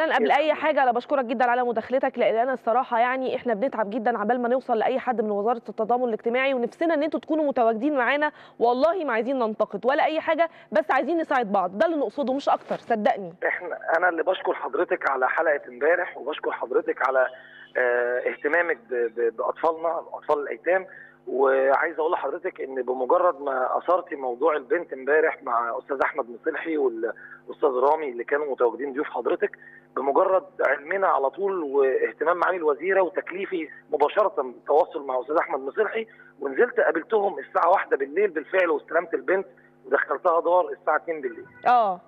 اولا قبل اي حاجه انا بشكرك جدا على مداخلتك لان انا الصراحه يعني احنا بنتعب جدا عبال ما نوصل لاي حد من وزاره التضامن الاجتماعي ونفسنا ان انتوا تكونوا متواجدين معانا والله ما عايزين ننتقد ولا اي حاجه بس عايزين نساعد بعض ده اللي نقصده مش اكتر صدقني احنا انا اللي بشكر حضرتك على حلقه امبارح وبشكر حضرتك على اه اهتمامك ب- ب- باطفالنا اطفال الايتام وعايز اقول لحضرتك ان بمجرد ما اثرتي موضوع البنت امبارح مع استاذ احمد مصلحي والاستاذ رامي اللي كانوا متواجدين ضيوف حضرتك بمجرد علمنا على طول واهتمام معالي الوزيره وتكليفي مباشره التواصل مع استاذ احمد مصلحي ونزلت قابلتهم الساعه واحدة بالليل بالفعل واستلمت البنت ودخلتها دار الساعه 2 بالليل اه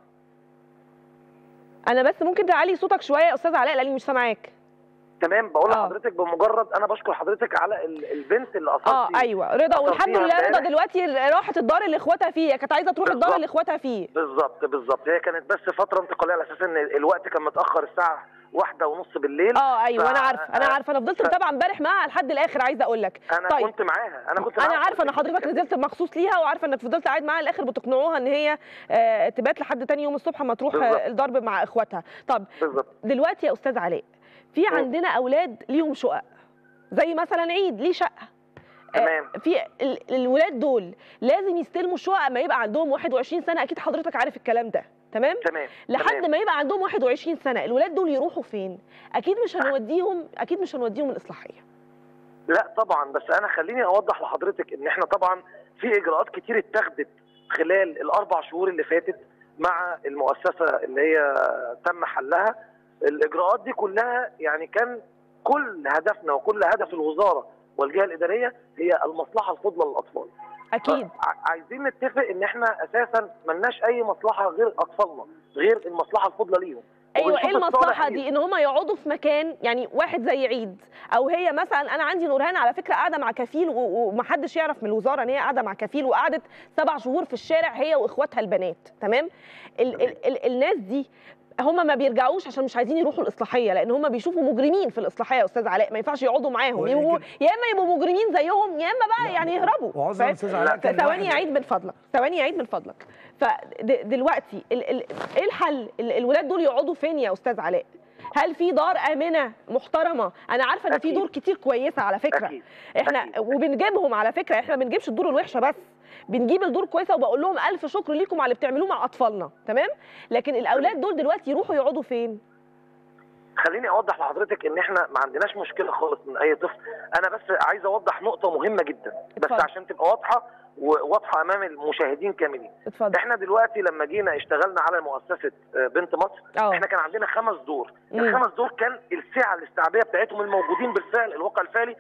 انا بس ممكن تعلي صوتك شويه يا استاذ علاء لاني مش سامعاك تمام بقول آه. لحضرتك بمجرد انا بشكر حضرتك على ال- البنت اللي اثرتي اه ايوه رضا أثر والحمد فيها لله رضا امبارح. دلوقتي راحت الدار اللي اخواتها فيه هي كانت عايزه تروح الدار بالظبط. اللي اخواتها فيه بالظبط بالظبط هي كانت بس فتره انتقاليه على اساس ان الوقت كان متاخر الساعه واحدة ونص بالليل اه ايوه ف- انا عارفه انا عارفه انا فضلت ف- متابعه امبارح معاها لحد الاخر عايزه اقول لك انا طيب. كنت معاها انا كنت انا معاها عارفه ان حضرتك نزلت مخصوص ليها وعارفه انك فضلت قاعد معاها الاخر بتقنعوها ان هي آه، تبات لحد تاني يوم الصبح ما تروح بالظبط. آه، الضرب مع اخواتها طب بالظبط دلوقتي يا استاذ علاء في مم. عندنا اولاد ليهم شقق زي مثلا عيد ليه شقه آه، تمام في ال- الولاد دول لازم يستلموا الشقق ما يبقى عندهم 21 سنه اكيد حضرتك عارف الكلام ده تمام تمام لحد تمام. ما يبقى عندهم 21 سنه الولاد دول يروحوا فين اكيد مش هنوديهم اكيد مش هنوديهم الاصلاحيه لا طبعا بس انا خليني اوضح لحضرتك ان احنا طبعا في اجراءات كتير اتخذت خلال الاربع شهور اللي فاتت مع المؤسسه اللي هي تم حلها الاجراءات دي كلها يعني كان كل هدفنا وكل هدف الوزاره والجهه الاداريه هي المصلحه الفضلى للاطفال اكيد ع- عايزين نتفق ان احنا اساسا ملناش اي مصلحه غير اطفالنا غير المصلحه الفضلى ليهم ايوه وبنشوف ايه الصالح المصلحه ليهم. دي ان هم يقعدوا في مكان يعني واحد زي عيد او هي مثلا انا عندي نورهان على فكره قاعده مع كفيل و- ومحدش يعرف من الوزاره ان هي قاعده مع كفيل وقعدت سبع شهور في الشارع هي واخواتها البنات تمام ال ال ال الناس دي هم ما بيرجعوش عشان مش عايزين يروحوا الاصلاحيه لان هم بيشوفوا مجرمين في الاصلاحيه يا استاذ علاء ما ينفعش يقعدوا معاهم ويمكن- يبقوا يا اما يبقوا مجرمين زيهم يا اما بقى يعني يهربوا وعذرا فاهم؟ استاذ علاء كان ثواني يا واحد- عيد من فضلك ثواني يا عيد من فضلك فدلوقتي ال ال ايه الحل ال- الولاد دول يقعدوا فين يا استاذ علاء هل في دار امنه محترمه انا عارفه ان في أكيد. دور كتير كويسه على فكره اكيد احنا أكيد. وبنجيبهم على فكره احنا ما بنجيبش الدور الوحشه بس بنجيب الدور كويسه وبقول لهم الف شكر ليكم على اللي بتعملوه مع اطفالنا تمام لكن الاولاد دول دلوقتي يروحوا يقعدوا فين خليني اوضح لحضرتك ان احنا ما عندناش مشكله خالص من اي طفل انا بس عايز اوضح نقطه مهمه جدا بس اتفضل. عشان تبقى واضحه وواضحه امام المشاهدين كاملين اتفضل احنا دلوقتي لما جينا اشتغلنا على مؤسسه آه، بنت مصر اه احنا كان عندنا خمس دور مم. الخمس دور كان السعه الاستيعابيه بتاعتهم الموجودين بالفعل الواقع الفعلي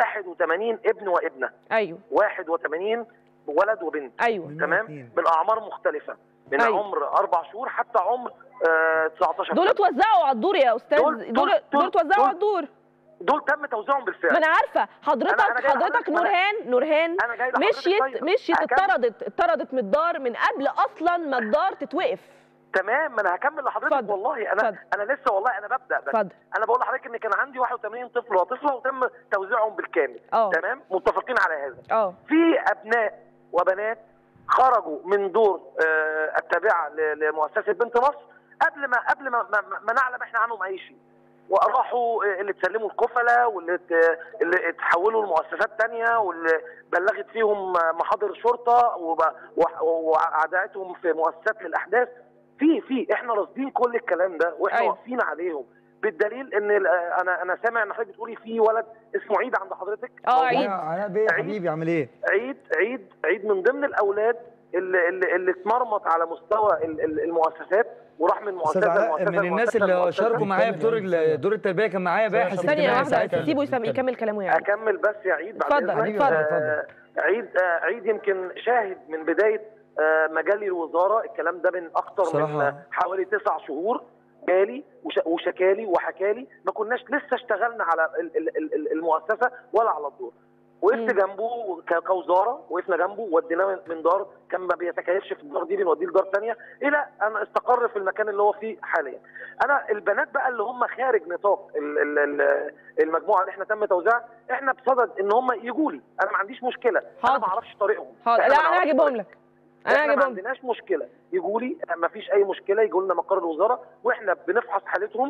81 ابن وابنه ايوه 81 ولد وبنت ايوه من تمام اتنين. بالاعمار مختلفه من أيوة. عمر اربع شهور حتى عمر آه 19 دول سنة. اتوزعوا على الدور يا استاذ دول- دول دول- دول دول- اتوزعوا دول- على الدور دول تم توزيعهم ما بالفعل انا عارفه حضرتك أنا جاي حضرتك لحضرتك، ما أنا- نورهان نورهان انا جاي لحضرتك مشيت طيب. مشيت هكمل. اتطردت اتطردت من الدار من قبل اصلا ما الدار تتوقف تمام ما انا هكمل لحضرتك اتفضل. والله انا اتفضل. انا لسه والله انا ببدا بس اتفضل انا بقول لحضرتك ان كان عندي 81 طفل وطفله وتم توزيعهم بالكامل اه تمام متفقين على هذا اه في ابناء وبنات خرجوا من دور آه، التابعه ل- لمؤسسه بنت مصر قبل ما قبل ما, ما, ما نعلم احنا عنهم اي شيء وراحوا آه، اللي اتسلموا الكفله واللي ات- اللي اتحولوا لمؤسسات تانية واللي بلغت فيهم آه، محاضر شرطه وب- وح- وعدعتهم في مؤسسات للاحداث في في احنا راصدين كل الكلام ده واحنا أيوة. واقفين عليهم بالدليل ان ال- آه، انا انا سامع ان حضرتك بتقولي في ولد اسمه عيد عند حضرتك اه موجود. عيد علاء علاء بيه يا عيد. حبيبي عامل ايه؟ عيد عيد عيد من ضمن الاولاد اللي اللي, اللي اتمرمط على مستوى ال- ال- المؤسسات وراح من مؤسسه استاذ علاء لمؤسسه من الناس لمؤسسة اللي لمؤسسة. شاركوا معايا في دور ال- دور التربيه كان معايا باحث ثانيه اجتماعي واحده ساعتها سيبه يسم- يكمل كلامه يعني اكمل بس يا عيد بعد اتفضل، إذنك. اتفضل. آه، عيد آه، عيد يمكن شاهد من بدايه آه، مجالي الوزاره الكلام ده من اكتر من صراحة. آه، حوالي تسع شهور جالي وش- وشكالي وحكالي ما كناش لسه اشتغلنا على ال- ال- ال- ال- المؤسسه ولا على الدور وقفت مم. جنبه ك- كوزاره وقفنا جنبه وديناه من- من دار كان ما بيتكيفش في الدار دي بنوديه لدار ثانيه الى ان استقر في المكان اللي هو فيه حاليا. انا البنات بقى اللي هم خارج نطاق ال- ال- ال- المجموعه اللي احنا تم توزيعها احنا بصدد ان هم يجوا لي انا ما عنديش مشكله انا حاضر. ما اعرفش طريقهم حاضر إحنا لا ما انا نعرفش هجيبهم طريقهم. لك انا احنا ما هجيبهم عندناش مشكله يجوا لي ما فيش اي مشكله يجوا لنا مقر الوزاره واحنا بنفحص حالتهم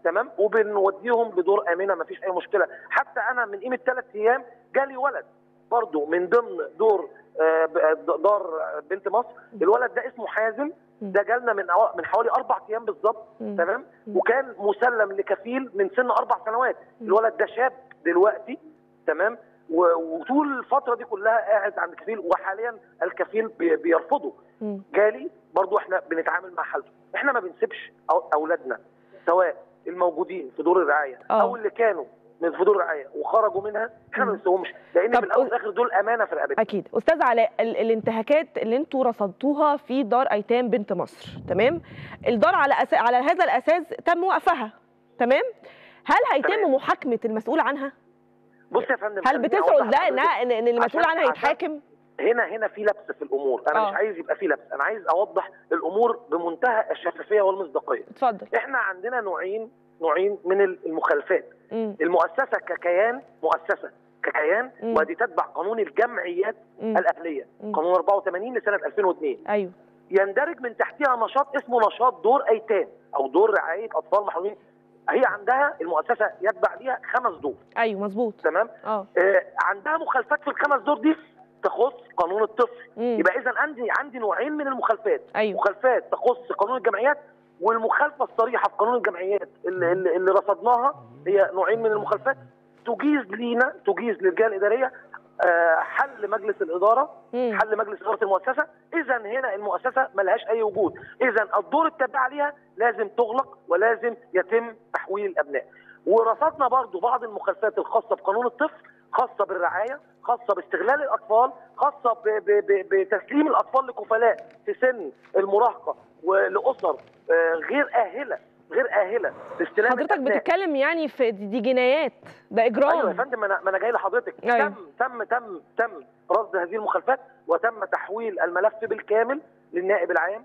تمام وبنوديهم لدور امنه ما فيش اي مشكله حتى انا من قيمه ثلاث ايام جالي ولد برضه من ضمن دور آه، ب- دار بنت مصر الولد ده اسمه حازم ده جالنا من أو- من حوالي اربع ايام بالظبط مم. تمام مم. وكان مسلم لكفيل من سن اربع سنوات الولد ده شاب دلوقتي تمام و- وطول الفتره دي كلها قاعد عند كفيل وحاليا الكفيل بي- بيرفضه مم. جالي برضو احنا بنتعامل مع حالته احنا ما بنسيبش أو- اولادنا سواء الموجودين في دور الرعايه آه. او اللي كانوا من في دور الرعايه وخرجوا منها احنا ما مم. بنسيبهمش لان طب في الاول قول- وفي الاخر دول امانه في رقبتنا اكيد استاذ علاء ال- الانتهاكات اللي انتوا رصدتوها في دار ايتام بنت مصر تمام الدار على أس... على هذا الاساس تم وقفها تمام هل هيتم تمام. محاكمه المسؤول عنها بص يا فندم هل خليني بتسعوا أوضح ده لحضرتك. انها ان إن المسؤول عشان- عنها عشان- يتحاكم هنا هنا في لبس في الامور انا آه. مش عايز يبقى في لبس انا عايز اوضح الامور بمنتهى الشفافيه والمصداقيه اتفضل احنا عندنا نوعين نوعين من المخالفات مم. المؤسسه ككيان مؤسسه ككيان مم. ودي تتبع قانون الجمعيات مم. الاهليه مم. قانون 84 لسنه 2002 ايوه يندرج من تحتها نشاط اسمه نشاط دور ايتام او دور رعايه اطفال محرومين هي عندها المؤسسه يتبع ليها خمس دور ايوه مظبوط تمام اه آه عندها مخالفات في الخمس دور دي تخص قانون الطفل مم. يبقى اذا عندي عندي نوعين من المخالفات ايوه مخالفات تخص قانون الجمعيات والمخالفه الصريحه في قانون الجمعيات اللي, اللي, اللي رصدناها هي نوعين من المخالفات تجيز لينا تجيز للجهه الاداريه آه، حل مجلس الاداره مم. حل مجلس اداره المؤسسه اذا هنا المؤسسه ملهاش اي وجود اذا الدور التابع ليها لازم تغلق ولازم يتم تحويل الابناء ورصدنا برضو بعض المخالفات الخاصه بقانون الطفل خاصه بالرعايه خاصه باستغلال الاطفال خاصه ب- ب- ب- بتسليم الاطفال لكفلاء في سن المراهقه ولاسر آه، غير اهله غير اهله لاستلام حضرتك الأبناء. بتتكلم يعني في دي دي جنايات ده اجرام ايوه يا فندم ما انا ما انا جاي لحضرتك أيوة. تم تم تم تم رصد هذه المخالفات وتم تحويل الملف بالكامل للنائب العام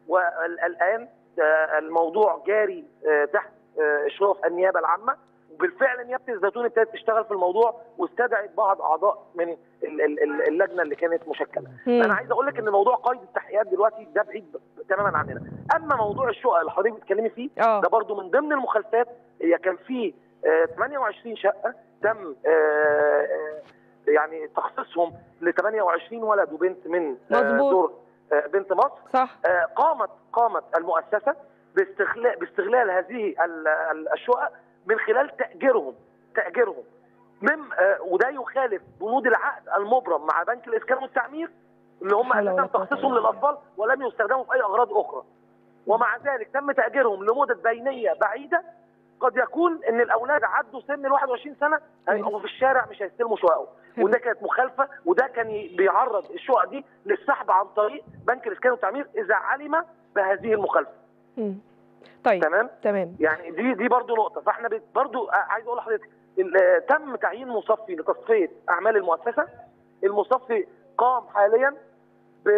والان آه، الموضوع جاري آه، تحت آه، اشراف النيابه العامه وبالفعل نيابه الزيتون ابتدت تشتغل في الموضوع واستدعت بعض اعضاء من ال- ال- ال- اللجنه اللي كانت مشكله مم. انا عايز اقول لك ان موضوع قيد التحقيقات دلوقتي ده بعيد تماما عننا اما موضوع الشقق اللي حضرتك بتتكلمي فيه اه ده برضو من ضمن المخالفات هي كان في آه، 28 شقه تم آه، آه، يعني تخصيصهم ل 28 ولد وبنت من آه، مظبوط. دور آه، بنت مصر صح آه، قامت قامت المؤسسه باستغلال باستغلال هذه ال- ال- الشقق من خلال تاجيرهم تاجيرهم من آه، وده يخالف بنود العقد المبرم مع بنك الاسكان والتعمير اللي هم حول ولا اساسا قوة تخصيصهم إلا بالله. للاطفال ولم يستخدموا في اي اغراض اخرى ومع ذلك تم تاجيرهم لمدد بينيه بعيده قد يكون ان الاولاد عدوا سن ال 21 سنه هيبقوا في الشارع مش هيستلموا شققهم وده كانت مخالفه وده كان ي- بيعرض الشقق دي للسحب عن طريق بنك الاسكان والتعمير اذا علم بهذه المخالفه مم. طيب تمام تمام يعني دي دي برضو نقطه فاحنا بت- برضو آه، عايز اقول لحضرتك ال- آه، تم تعيين مصفي لتصفيه اعمال المؤسسه المصفي قام حاليا ب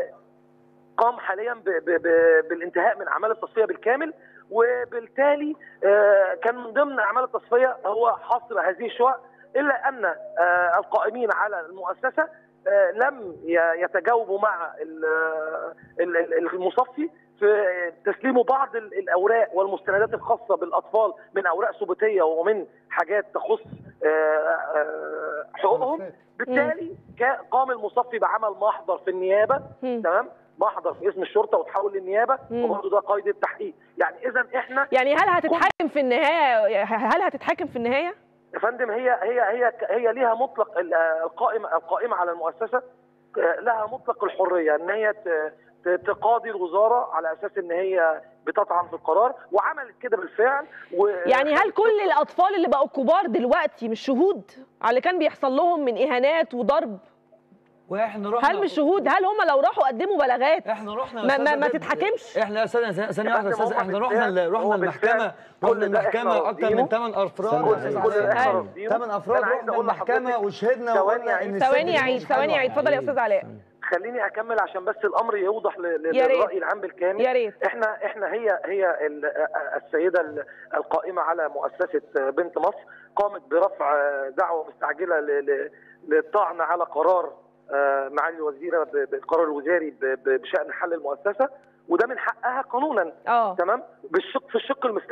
قام حاليا ب... ب... ب... بالانتهاء من اعمال التصفيه بالكامل وبالتالي آه، كان من ضمن اعمال التصفيه هو حصر هذه الشقق الا ان آه، القائمين على المؤسسه آه، لم ي- يتجاوبوا مع ال- ال- ال- المصفي في تسليم بعض ال- الاوراق والمستندات الخاصه بالاطفال من اوراق ثبوتيه ومن حاجات تخص آه، آه، حقوقهم بالتالي كا- قام المصفي بعمل محضر في النيابه مم. تمام محضر في اسم الشرطه وتحول للنيابه مم. وبرضه ده قيد التحقيق يعني اذا احنا يعني هل هتتحاكم في النهايه هل هتتحاكم في النهايه يا فندم هي هي هي هي ليها مطلق ال- القائمه القائمه على المؤسسه آه، لها مطلق الحريه ان هي ت- ت- تقاضي الوزاره على اساس ان هي بتطعن في القرار وعملت كده بالفعل و يعني هل كل الاطفال اللي بقوا كبار دلوقتي مش شهود على اللي كان بيحصل لهم من اهانات وضرب واحنا رحنا هل مش شهود هل هم لو راحوا قدموا بلاغات احنا رحنا يا ما- أستاذة ما- ما ضد- تتحاكمش؟ احنا ثانيه ثانيه يا واحده يا فندم استاذ هم احنا رحنا بالفعل- ال- رحنا هو المحكمه بالفعل رحنا كل ده إحنا المحكمه اكتر رافضينه. من 8 افراد استنى، يا استنى، أستاذ استنى. علاء. احنا أيوة. رافضينه. ثمان افراد أنا عايز رحنا أقول المحكمه لحضرتك وشهدنا ثواني وقلنا يا ان عيد. الست ثواني دي يا عيد مش ثواني يا عيد حلوة. اتفضل يا استاذ علاء خليني اكمل عشان بس الامر يوضح ل- ل- يا ريت. للراي العام بالكامل يا ريت احنا احنا هي هي ال- السيده ال- القائمه على مؤسسه بنت مصر قامت برفع دعوه مستعجله ل- ل- للطعن على قرار آه، معالي الوزيره ب- بالقرار الوزاري ب- ب- بشان حل المؤسسه وده من حقها قانونا اه تمام بالشق في الشق المستعجل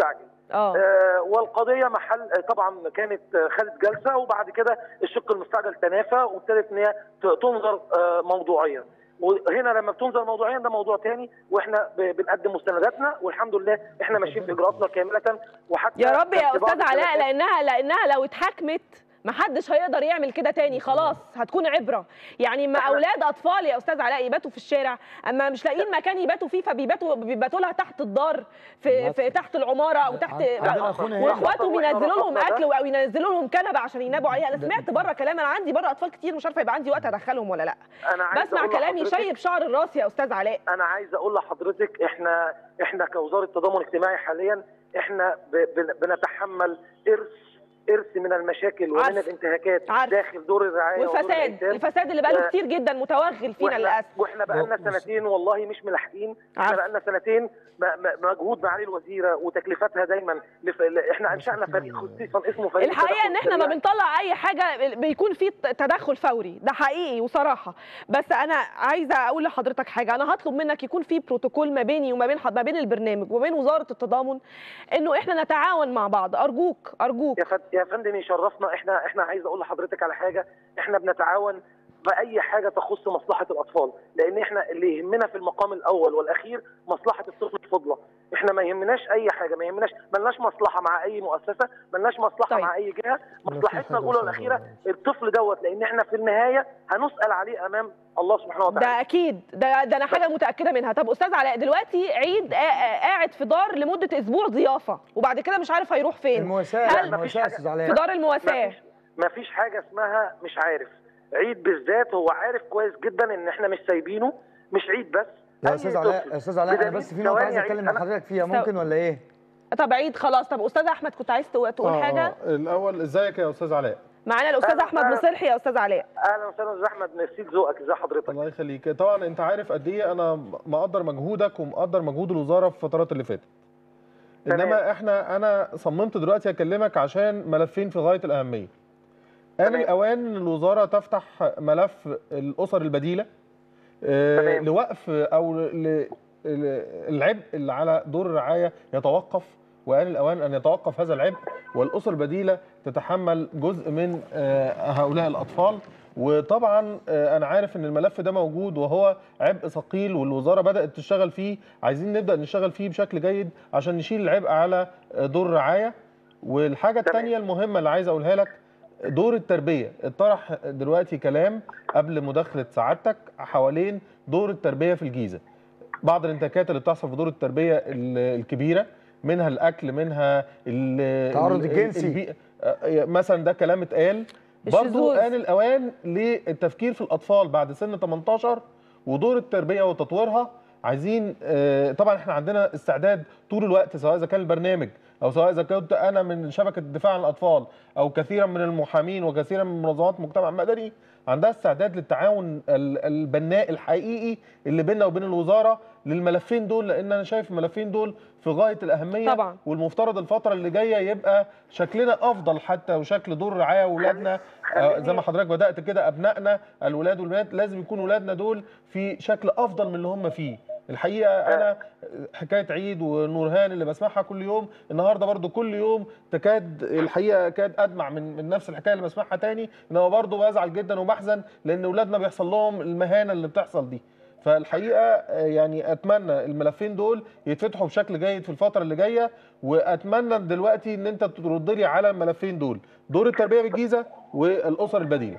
اه آه، والقضيه محل آه، طبعا كانت آه، خدت جلسه وبعد كده الشق المستعجل تنافى وابتدت ان هي ت- تنظر آه، موضوعيا وهنا لما بتنظر موضوعيا ده موضوع تاني واحنا ب- بنقدم مستنداتنا والحمد لله احنا ماشيين في اجراءاتنا كامله وحتى يا رب يا كان في بعض استاذ علاء الجلسات- لانها لانها لو اتحكمت محدش هيقدر يعمل كده تاني خلاص هتكون عبره يعني ما إحنا- اولاد اطفال يا استاذ علاء يباتوا في الشارع اما مش لاقيين مكان يباتوا فيه فبيباتوا بيباتوا لها تحت الدار في, في تحت العماره او تحت عندنا أخونا هنا. واخواته وإحنا بينزلوا لهم رفضنا اكل ده. او ينزلوا لهم كنبه عشان يناموا عليها انا ده- سمعت بره كلام انا عندي بره اطفال كتير مش عارفه يبقى عندي وقت ادخلهم ولا لا انا عايز بسمع أقول كلام لحضرتك- يشيب شعر الراس يا استاذ علاء انا عايز اقول لحضرتك احنا احنا كوزاره تضامن اجتماعي حاليا احنا ب- بن- بنتحمل ارث ارث من المشاكل ومن عارفة. الانتهاكات عارفة. داخل دور الرعايه ودور والفساد الأيتام. الفساد اللي بقاله آه، كتير جدا متوغل فينا واحنا للاسف واحنا بقالنا بص- سنتين والله مش ملاحقين احنا عارفة. بقالنا سنتين م- م- مجهود معالي الوزيره وتكلفتها دايما لف... احنا انشانا فريق خصيصا اسمه فريق الحقيقه التدخل ان احنا ما السريع. بنطلع اي حاجه بيكون في تدخل فوري ده حقيقي وصراحه بس انا عايزه اقول لحضرتك حاجه انا هطلب منك يكون في بروتوكول ما بيني وما بين ما بين البرنامج وما بين وزاره التضامن انه احنا نتعاون مع بعض ارجوك ارجوك يا فندم يا فندم يشرفنا احنا احنا عايز اقول لحضرتك على حاجه احنا بنتعاون باي حاجه تخص مصلحه الاطفال لان احنا اللي يهمنا في المقام الاول والاخير مصلحه الطفل الفضلى احنا ما يهمناش اي حاجه ما يهمناش ملناش مصلحه مع اي مؤسسه ملناش مصلحه طيب. مع اي جهه مصلحتنا الاولى والاخيره الطفل دوت لان احنا في النهايه هنسال عليه امام الله سبحانه وتعالى ده اكيد ده ده انا حاجه متاكده منها طب استاذ علاء دلوقتي عيد قا- قاعد في دار لمده اسبوع ضيافه وبعد كده مش عارف هيروح فين المواساة هل- المواساة يا استاذ في علاء دار المواساه مفيش مفيش حاجه اسمها مش عارف عيد بالذات هو عارف كويس جدا ان احنا مش سايبينه مش عيد بس يا أي استاذ طفل علاء يا استاذ علاء انا بدليل بس في نقطه ثواني عايز يا اتكلم عيد، مع أنا- حضرتك فيها استو- ممكن ولا ايه؟ طب عيد خلاص طب استاذ احمد كنت عايز تقول تقول آه، حاجه آه. الاول ازيك يا استاذ علاء معانا الاستاذ أهلا احمد وسهلا. مصلحي يا استاذ علاء اهلا وسهلا استاذ احمد ميرسي ذوقك ازي حضرتك الله يخليك طبعا انت عارف قد ايه انا مقدر مجهودك ومقدر مجهود الوزاره في الفترات اللي فاتت تمام. انما احنا انا صممت دلوقتي اكلمك عشان ملفين في غايه الاهميه آن تمام. الاوان إن الوزاره تفتح ملف الاسر البديله آه، تمام. لوقف او ل- ل- العبء اللي على دور الرعايه يتوقف وآن الأوان أن يتوقف هذا العبء والأسر البديلة تتحمل جزء من آه، هؤلاء الأطفال وطبعا آه، أنا عارف أن الملف ده موجود وهو عبء ثقيل والوزارة بدأت تشتغل فيه عايزين نبدأ نشتغل فيه بشكل جيد عشان نشيل العبء على آه، دور الرعاية والحاجة تمام. الثانية المهمة اللي عايز أقولها لك دور التربية اتطرح دلوقتي كلام قبل مداخلة سعادتك حوالين دور التربية في الجيزة بعض الانتهاكات اللي بتحصل في دور التربيه ال- الكبيره منها الاكل منها ال- التعرض ال- الجنسي. البيئة. آه، مثلا ده كلام اتقال برضو الشذوذ. آن الأوان للتفكير في الأطفال بعد سن 18 ودور التربية وتطويرها عايزين آه، طبعا احنا عندنا استعداد طول الوقت سواء اذا كان البرنامج او سواء اذا كنت انا من شبكه الدفاع عن الاطفال او كثيرا من المحامين وكثيرا من منظمات المجتمع المدني عندها استعداد للتعاون ال- البناء الحقيقي اللي بيننا وبين الوزاره للملفين دول لان انا شايف الملفين دول في غايه الاهميه طبعا. والمفترض الفتره اللي جايه يبقى شكلنا افضل حتى وشكل دور رعايه اولادنا آه، زي ما حضرتك بدات كده ابنائنا الولاد والبنات لازم يكون ولادنا دول في شكل افضل من اللي هم فيه الحقيقه انا حكايه عيد ونورهان اللي بسمعها كل يوم النهارده برضو كل يوم تكاد الحقيقه كاد ادمع من, من نفس الحكايه اللي بسمعها تاني انما برضو بزعل جدا وبحزن لان اولادنا بيحصل لهم المهانه اللي بتحصل دي فالحقيقه آه، يعني اتمنى الملفين دول يتفتحوا بشكل جيد في الفتره اللي جايه واتمنى دلوقتي ان انت ترد لي على الملفين دول دور التربيه بالجيزه والاسر البديله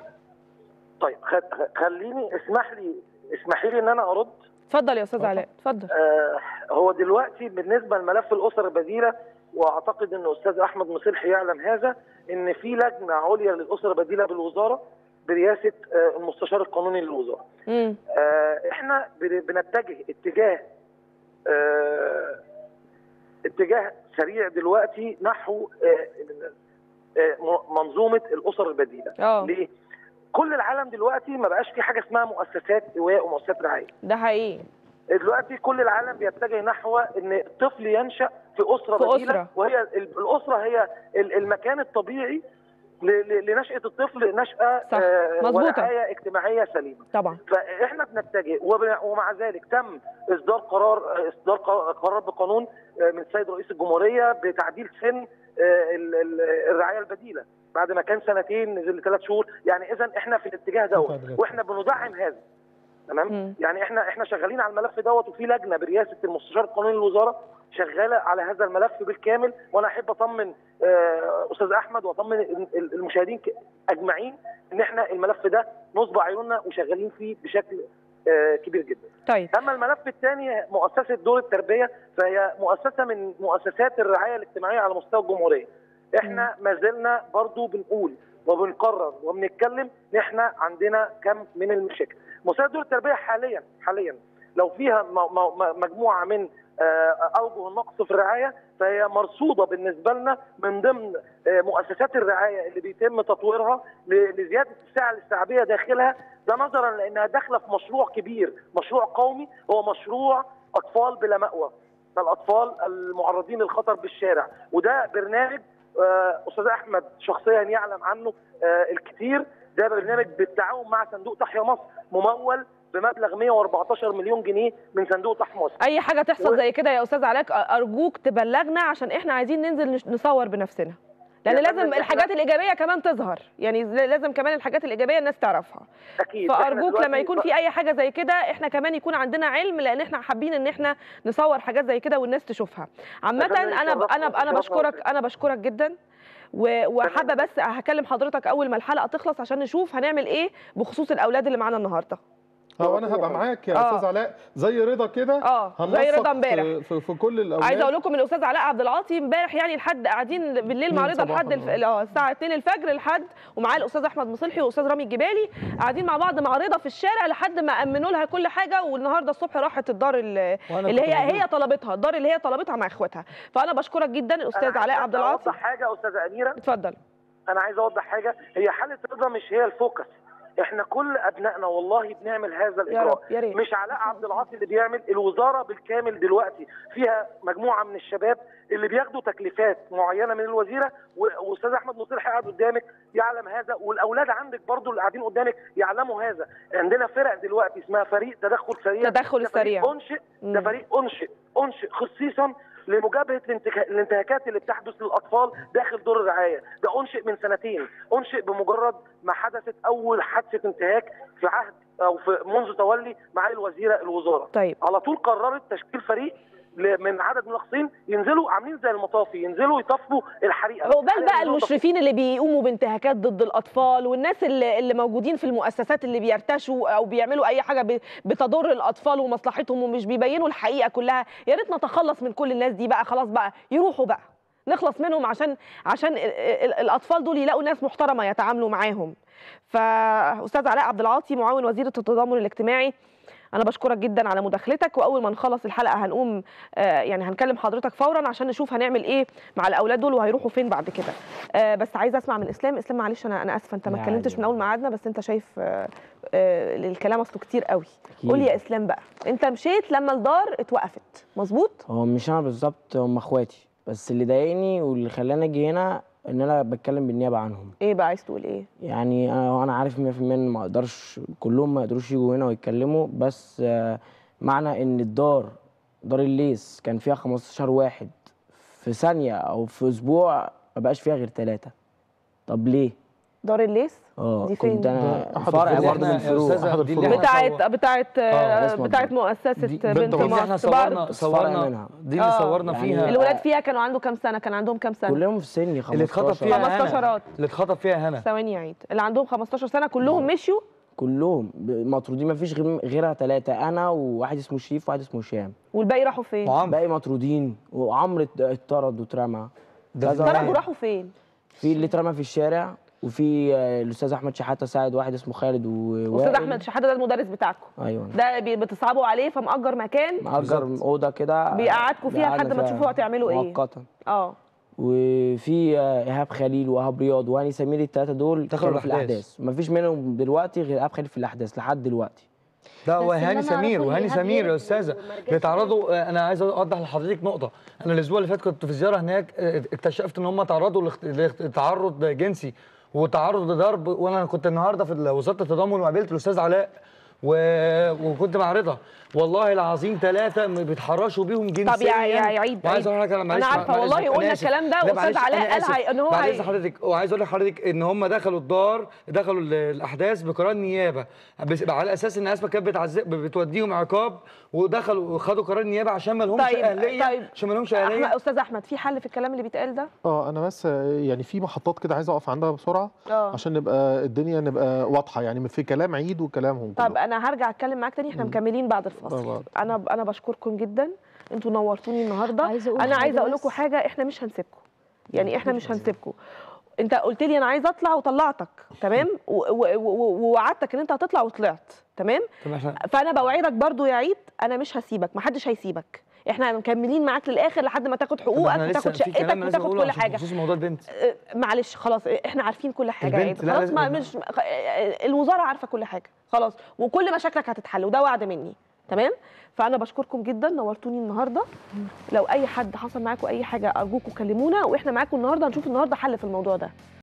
طيب خ- خليني اسمح لي اسمحي لي ان انا ارد اتفضل يا استاذ علاء اتفضل آه هو دلوقتي بالنسبه لملف الاسر البديله واعتقد ان استاذ احمد مصلحي يعلم هذا ان في لجنه عليا للاسر البديله بالوزاره برئاسه آه المستشار القانوني للوزاره. امم آه احنا بن- بنتجه اتجاه آه اتجاه سريع دلوقتي نحو آه آه م- منظومه الاسر البديله. اه ليه؟ كل العالم دلوقتي ما بقاش في حاجه اسمها مؤسسات ايواء ومؤسسات رعايه. ده حقيقي دلوقتي كل العالم بيتجه نحو ان الطفل ينشا في اسره في بديله أسرة. وهي ال- الاسره هي ال- المكان الطبيعي ل- ل- لنشاه الطفل نشاه صح. آه، مظبوطة. ورعايه اجتماعيه سليمه طبعا فاحنا بنتجه وب- ومع ذلك تم اصدار قرار اصدار ق- قرار بقانون آه، من السيد رئيس الجمهوريه بتعديل سن آه، ال- ال- الرعايه البديله بعد ما كان سنتين نزل لثلاث شهور يعني اذا احنا في الاتجاه دوت واحنا بندعم هذا تمام مم. يعني احنا احنا شغالين على الملف دوت وفي لجنه برئاسه المستشار القانوني للوزاره شغاله على هذا الملف بالكامل وانا احب اطمن آه، استاذ احمد واطمن ال- ال- المشاهدين ك- اجمعين ان احنا الملف ده نصب عيوننا وشغالين فيه بشكل آه، كبير جدا. طيب اما الملف الثاني مؤسسه دور التربيه فهي مؤسسه من مؤسسات الرعايه الاجتماعيه على مستوى الجمهوريه. احنا ما زلنا برضو بنقول وبنقرر وبنتكلم ان احنا عندنا كم من المشاكل. مؤسسه دور التربيه حاليا حاليا لو فيها م- م- مجموعه من آه، اوجه النقص في الرعايه فهي مرصوده بالنسبه لنا من ضمن آه، مؤسسات الرعايه اللي بيتم تطويرها ل- لزياده السعه الاستيعابيه داخلها ده نظرا لانها داخله في مشروع كبير مشروع قومي هو مشروع اطفال بلا ماوى الاطفال المعرضين للخطر بالشارع وده برنامج آه، استاذ احمد شخصيا يعلم عنه آه، الكثير ده برنامج بالتعاون مع صندوق تحيا مصر ممول بمبلغ 114 مليون جنيه من صندوق تحيا مصر اي حاجه تحصل و- زي كده يا استاذ علاء ارجوك تبلغنا عشان احنا عايزين ننزل نش- نصور بنفسنا لان يا لازم فندم، إحنا- الحاجات الايجابيه كمان تظهر يعني لازم كمان الحاجات الايجابيه الناس تعرفها اكيد إحنا فارجوك دلوقتي لما يكون في اي حاجه زي كده احنا كمان يكون عندنا علم لان احنا حابين ان احنا نصور حاجات زي كده والناس تشوفها عامه فندم، انا ب- شرفنا- انا ب- انا شرفنا بشكرك انا بشكرك جدا و- وحابه بس هكلم حضرتك اول ما الحلقه تخلص عشان نشوف هنعمل ايه بخصوص الاولاد اللي معانا النهارده اه وانا هبقى معاك يا آه. استاذ علاء زي رضا كده اه زي هننسق رضا امبارح في, في, في كل الاولاد عايزه اقول لكم الاستاذ علاء عبد العاطي امبارح يعني لحد قاعدين بالليل مع اتنين رضا صباحاً، لحد الف... آه. اه الساعه 2 الفجر لحد ومعاه الاستاذ احمد مصلحي والاستاذ رامي الجبالي قاعدين مع بعض مع رضا في الشارع لحد ما امنوا لها كل حاجه والنهارده الصبح راحت الدار ال- وأنا اللي كنت هي موجود. هي طلبتها الدار اللي هي طلبتها مع اخواتها فانا بشكرك جدا الاستاذ أنا علاء عايز عبد العاطي اوضح حاجه استاذه اميره اتفضل انا عايز اوضح حاجه هي حاله رضا مش هي الفوكس احنا كل ابنائنا والله بنعمل هذا يا رب الاجراء يا ريت مش علاء عبد العاطي اللي بيعمل الوزاره بالكامل دلوقتي فيها مجموعه من الشباب اللي بياخدوا تكليفات معينه من الوزيره و- واستاذ احمد مصلحي قاعد قدامك يعلم هذا والاولاد عندك برضو اللي قاعدين قدامك يعلموا هذا عندنا فرق دلوقتي اسمها فريق تدخل سريع تدخل ده فريق السريع. انشئ ده مم. فريق انشئ انشئ خصيصا لمجابهه الانتكا- الانتهاكات اللي بتحدث للاطفال داخل دور الرعايه، ده انشئ من سنتين، انشئ بمجرد ما حدثت اول حادثه انتهاك في عهد او في منذ تولي معالي الوزيره الوزاره. طيب على طول قررت تشكيل فريق ل- من عدد من الاخصائيين ينزلوا عاملين زي المطافي ينزلوا يطفوا الحريقه عقبال الحريقة بقى ينزلوا المشرفين اللي بيقوموا بانتهاكات ضد الاطفال والناس اللي, اللي موجودين في المؤسسات اللي بيرتشوا او بيعملوا اي حاجه ب- بتضر الاطفال ومصلحتهم ومش بيبينوا الحقيقه كلها يا ريت نتخلص من كل الناس دي بقى خلاص بقى يروحوا بقى نخلص منهم عشان عشان ال- ال- الاطفال دول يلاقوا ناس محترمه يتعاملوا معاهم فاستاذ علاء عبد العاطي معاون وزير التضامن الاجتماعي انا بشكرك جدا على مداخلتك واول ما نخلص الحلقه هنقوم آه، يعني هنكلم حضرتك فورا عشان نشوف هنعمل ايه مع الاولاد دول وهيروحوا فين بعد كده آه، بس عايزه اسمع من اسلام اسلام معلش انا انا اسفه انت ما لا اتكلمتش عادي. من اول ميعادنا بس انت شايف آه، آه، الكلام اصله كتير قوي أكيد. قول لي يا اسلام بقى انت مشيت لما الدار اتوقفت مظبوط هو مش انا بالظبط هم اخواتي بس اللي ضايقني واللي خلاني اجي هنا ان انا بتكلم بالنيابه عنهم ايه بقى عايز تقول ايه يعني انا انا عارف 100% ان ما اقدرش كلهم ما يقدروش يجوا هنا ويتكلموا بس آه، معنى ان الدار دار الليس كان فيها 15 واحد في ثانيه او في اسبوع ما بقاش فيها غير ثلاثه طب ليه دار الليس اه دي فين؟ كنت انا ده أحد فرع الفروع. برضه من يا الفروع أستاذة، أحد دي اللي الفروع. إحنا بتاعت بتاعت آه، آه، اسمها بتاعت الدار. مؤسسه دي بنت بنت دي اللي مصر احنا برضه. صورنا بس فرع صورنا منها. دي اللي آه. صورنا يعني فيها الولاد فيها كانوا عندهم كام سنه كان عندهم كام سنه كلهم في سني 15 اللي اتخطب فيها هنا 15 اللي اتخطب فيها هنا ثواني يا عيد اللي عندهم 15 سنه كلهم مشيوا كلهم ب- مطرودين ما فيش غير غيرها ثلاثه انا وواحد اسمه شريف وواحد اسمه هشام والباقي راحوا فين وعمرو باقي مطرودين وعمرو ات- اتطرد واترمى ده كذا في طردوا واحد. راحوا فين في اللي اترمى في الشارع وفي آه، الاستاذ احمد شحاته ساعد واحد اسمه خالد و استاذ احمد شحاته ده المدرس بتاعكم ايوه ده بي- بتصعبوا عليه فمأجر مكان مأجر اوضه كده بيقعدكوا فيها بيقعدنا لحد ما تشوفوا هتعملوا ايه مؤقتا اه وفي آه، ايهاب خليل وايهاب رياض وهاني سمير الثلاثه دول دخلوا كانوا في الأحداث. الاحداث مفيش منهم دلوقتي غير ايهاب خليل في الاحداث لحد دلوقتي لا بس اللي وهاني أنا سمير أعرفه إن وهاني إيهاب سمير يا هرب استاذه وما رجعش بيتعرضوا آه، انا عايز اوضح لحضرتك نقطه انا الاسبوع اللي فات كنت في زياره هناك آه، اكتشفت ان هم تعرضوا لاخت- لتعرض جنسي وتعرض لضرب وانا كنت النهارده في وزاره التضامن وقابلت الاستاذ علاء و... وكنت معرضه والله العظيم ثلاثه بيتحرشوا بيهم جنسيا طب يا يا يا عيد وعايز اقول لك انا معلش انا عارفه معلش، والله أنا قلنا آسف. الكلام ده لا، واستاذ معلش، علاء أنا قال آسف. هي- ان هو بعد هي- اذن حضرتك وعايز اقول لحضرتك ان هم دخلوا الدار دخلوا ال- الاحداث بقرار نيابه بس على اساس ان اسماء كانت بتعذب بتوديهم عقاب ودخلوا وخدوا قرار نيابه عشان ما لهمش طيب، اهليه طيب. عشان ما لهمش احمد اهليه استاذ احمد في حل في الكلام اللي بيتقال ده اه انا بس آه، يعني في محطات كده عايز اقف عندها بسرعه اه عشان نبقى الدنيا نبقى واضحه يعني في كلام عيد وكلامهم طب كلهم. انا هرجع اتكلم معاك تاني احنا مم. مكملين بعد مع الفاصل بعض. انا انا بشكركم جدا انتوا نورتوني النهارده عايزة أقول انا حاجة عايزه اقول بس. لكم حاجه احنا مش هنسيبكم يعني احنا مش هنسيبكم انت قلت لي انا عايزه اطلع وطلعتك تمام و- و- و- ووعدتك ان انت هتطلع وطلعت تمام طب احنا فانا بوعدك برضو يا عيد انا مش هسيبك محدش هيسيبك احنا مكملين معاك للاخر لحد ما تاخد طب حقوقك احنا لسه وتاخد في شقتك كلام لازم وتاخد اقوله كل عشان حاجه بخصوص موضوع البنت اه، معلش خلاص اه، احنا عارفين كل حاجه يا البنت، عيد لا، خلاص ما لازم- مش اه، اه، الوزاره عارفه كل حاجه خلاص وكل مشاكلك هتتحل وده وعد مني تمام فانا بشكركم جدا نورتوني النهارده لو اي حد حصل معاكم اي حاجه ارجوكم كلمونا واحنا معاكم النهارده هنشوف النهارده حل في الموضوع ده